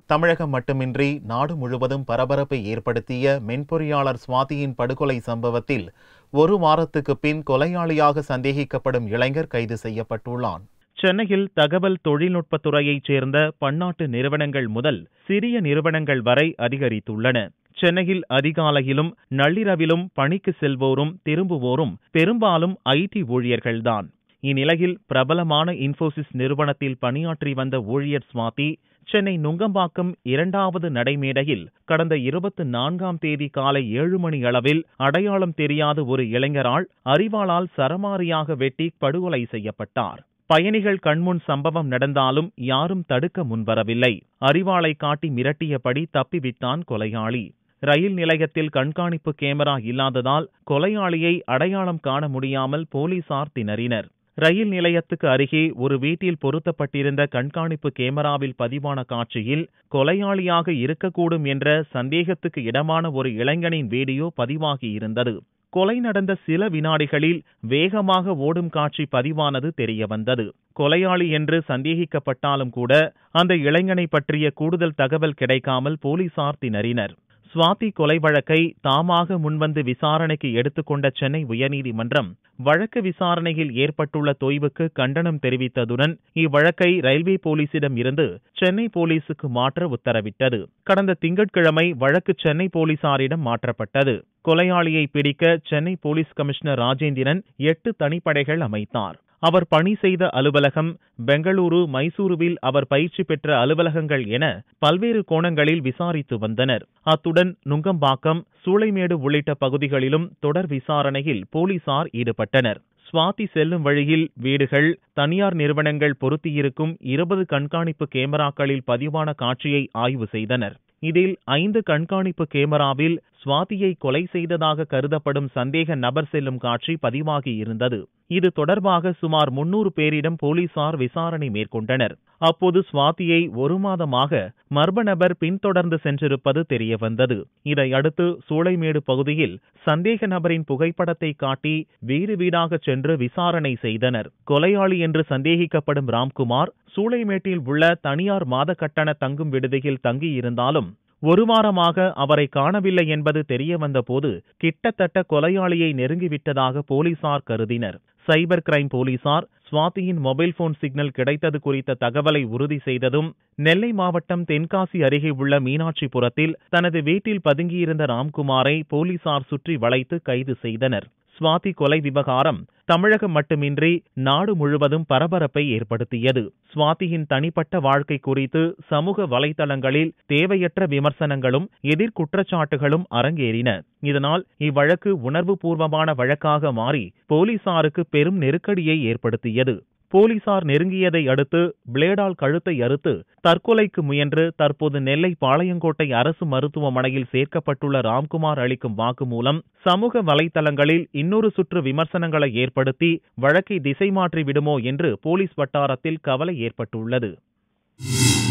தமிழகம் மட்டுமின்றி நாடு முழுவதும் பரபரப்பை ஏற்படுத்திய மென்பொறியாளர் சுவாதியின் படுகொலை சம்பவத்தில் ஒரு வாரத்துக்கு பின் கொலையாளியாக சந்தேகிக்கப்படும் இளைஞர் கைது செய்யப்பட்டுள்ளான் சென்னையில் தகவல் தொழில்நுட்பத் துறையைச் சேர்ந்த பன்னாட்டு நிறுவனங்கள் முதல் சிறிய நிறுவனங்கள் வரை அதிகரித்துள்ளன சென்னையில் அதிகாலையிலும் நள்ளிரவிலும் பணிக்கு செல்வோரும் திரும்புவோரும் பெரும்பாலும் ஐடி ஊழியர்கள்தான் இந்நிலையில் பிரபலமான இன்ஃபோசிஸ் நிறுவனத்தில் பணியாற்றி வந்த ஊழியர் சுவாதி சென்னை நுங்கம்பாக்கம் இரண்டாவது நடைமேடையில் கடந்த இருபத்தி நான்காம் தேதி காலை ஏழு மணி அளவில் அடையாளம் தெரியாத ஒரு இளைஞரால் அரிவாளால் சரமாரியாக வெட்டி படுகொலை செய்யப்பட்டார் பயணிகள் கண்முன் சம்பவம் நடந்தாலும் யாரும் தடுக்க முன்வரவில்லை அரிவாளை காட்டி மிரட்டியபடி தப்பிவிட்டான் கொலையாளி ரயில் நிலையத்தில் கண்காணிப்பு கேமரா இல்லாததால் கொலையாளியை அடையாளம் காண முடியாமல் போலீசார் திணறினர் ரயில் நிலையத்துக்கு அருகே ஒரு வீட்டில் பொருத்தப்பட்டிருந்த கண்காணிப்பு கேமராவில் பதிவான காட்சியில் கொலையாளியாக இருக்கக்கூடும் என்ற சந்தேகத்துக்கு இடமான ஒரு இளைஞனின் வீடியோ பதிவாகியிருந்தது கொலை நடந்த சில வினாடிகளில் வேகமாக ஓடும் காட்சி பதிவானது தெரியவந்தது கொலையாளி என்று சந்தேகிக்கப்பட்டாலும் கூட அந்த இளைஞனை பற்றிய கூடுதல் தகவல் கிடைக்காமல் போலீசார் திணறினர் சுவாதி கொலை வழக்கை தாமாக முன்வந்து விசாரணைக்கு எடுத்துக்கொண்ட சென்னை உயர்நீதிமன்றம் வழக்கு விசாரணையில் ஏற்பட்டுள்ள தொய்வுக்கு கண்டனம் தெரிவித்ததுடன் இவ்வழக்கை ரயில்வே போலீசிடம் இருந்து சென்னை போலீசுக்கு மாற்ற உத்தரவிட்டது கடந்த திங்கட்கிழமை வழக்கு சென்னை போலீசாரிடம் மாற்றப்பட்டது கொலையாளியை பிடிக்க சென்னை போலீஸ் கமிஷனர் ராஜேந்திரன் எட்டு தனிப்படைகள் அமைத்தார் அவர் பணி செய்த அலுவலகம் பெங்களூரு மைசூருவில் அவர் பயிற்சி பெற்ற அலுவலகங்கள் என பல்வேறு கோணங்களில் விசாரித்து வந்தனர் அத்துடன் நுங்கம்பாக்கம் சூளைமேடு உள்ளிட்ட பகுதிகளிலும் தொடர் விசாரணையில் போலீசார் ஈடுபட்டனர் சுவாதி செல்லும் வழியில் வீடுகள் தனியார் நிறுவனங்கள் பொருத்தியிருக்கும் இருபது கண்காணிப்பு கேமராக்களில் பதிவான காட்சியை ஆய்வு செய்தனர் இதில் ஐந்து கண்காணிப்பு கேமராவில் சுவாதியை கொலை செய்ததாக கருதப்படும் சந்தேக நபர் செல்லும் காட்சி பதிவாகி இருந்தது இது தொடர்பாக சுமார் முன்னூறு பேரிடம் போலீசார் விசாரணை மேற்கொண்டனர் அப்போது சுவாதியை ஒரு மாதமாக மர்ம நபர் பின்தொடர்ந்து சென்றிருப்பது தெரியவந்தது இதையடுத்து சூளைமேடு பகுதியில் சந்தேக நபரின் புகைப்படத்தை காட்டி வீடு வீடாக சென்று விசாரணை செய்தனர் கொலையாளி என்று சந்தேகிக்கப்படும் ராம்குமார் சூளைமேட்டில் உள்ள தனியார் மாத கட்டண தங்கும் விடுதியில் தங்கியிருந்தாலும் ஒரு வாரமாக அவரை காணவில்லை என்பது தெரியவந்தபோது கிட்டத்தட்ட கொலையாளியை நெருங்கிவிட்டதாக போலீசார் கருதினர் சைபர் கிரைம் போலீசார் சுவாதியின் மொபைல் போன் சிக்னல் கிடைத்தது குறித்த தகவலை உறுதி செய்ததும் நெல்லை மாவட்டம் தென்காசி அருகே உள்ள மீனாட்சிபுரத்தில் தனது வீட்டில் பதுங்கியிருந்த ராம்குமாரை போலீசார் சுற்றி வளைத்து கைது செய்தனர் சுவாதி கொலை விவகாரம் தமிழகம் மட்டுமின்றி நாடு முழுவதும் பரபரப்பை ஏற்படுத்தியது சுவாதியின் தனிப்பட்ட வாழ்க்கை குறித்து சமூக வலைதளங்களில் தேவையற்ற விமர்சனங்களும் எதிர்குற்றச்சாட்டுகளும் அரங்கேறின இதனால் இவ்வழக்கு உணர்வுபூர்வமான வழக்காக மாறி போலீசாருக்கு பெரும் நெருக்கடியை ஏற்படுத்தியது போலீசார் நெருங்கியதை அடுத்து பிளேடால் கழுத்தை அறுத்து தற்கொலைக்கு முயன்று தற்போது நெல்லை பாளையங்கோட்டை அரசு மருத்துவமனையில் சேர்க்கப்பட்டுள்ள ராம்குமார் அளிக்கும் வாக்குமூலம் சமூக வலைதளங்களில் இன்னொரு சுற்று விமர்சனங்களை ஏற்படுத்தி வழக்கை திசை மாற்றி விடுமோ என்று போலீஸ் வட்டாரத்தில் கவலை ஏற்பட்டுள்ளது